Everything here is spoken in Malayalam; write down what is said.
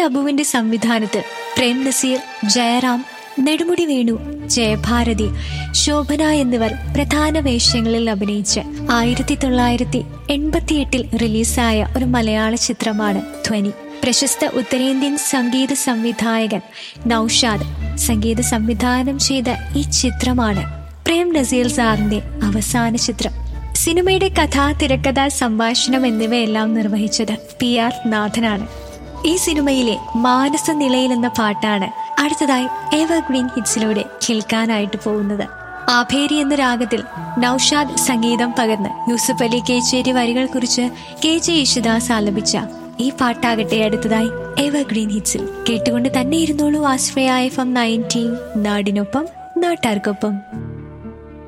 അബുവിന്റെ സംവിധാനത്തിൽ പ്രേം നസീർ ജയറാം നെടുമുടി വേണു ജയഭാരതി ശോഭന എന്നിവർ പ്രധാന വേഷങ്ങളിൽ അഭിനയിച്ച് ആയിരത്തി തൊള്ളായിരത്തി എൺപത്തിയെട്ടിൽ റിലീസായ ഒരു മലയാള ചിത്രമാണ് ധ്വനി പ്രശസ്ത ഉത്തരേന്ത്യൻ സംഗീത സംവിധായകൻ നൌഷാദ് സംഗീത സംവിധാനം ചെയ്ത ഈ ചിത്രമാണ് പ്രേം നസീർ സാറിന്റെ അവസാന ചിത്രം സിനിമയുടെ കഥ തിരക്കഥ സംഭാഷണം എന്നിവയെല്ലാം നിർവഹിച്ചത് പി ആർ നാഥനാണ് ഈ സിനിമയിലെ മാനസ നിലയിൽ എന്ന പാട്ടാണ് അടുത്തതായി എവർഗ്രീൻ ഹിറ്റ്സിലൂടെ കേൾക്കാനായിട്ട് പോകുന്നത് ആഭേരി എന്ന രാഗത്തിൽ നൌഷാദ് സംഗീതം പകർന്ന് യൂസുഫ് അലി കേച്ചേരി വരികൾ കുറിച്ച് കെ ജെ യേശുദാസ് ആലപിച്ച ഈ പാട്ടാകട്ടെ അടുത്തതായി എവർഗ്രീൻ ഹിറ്റ്സിൽ കേട്ടുകൊണ്ട് തന്നെ ഇരുന്നോളൂ ആശ്രയ എഫ് എം നയൻറ്റീൻ നാടിനൊപ്പം നാട്ടാർക്കൊപ്പം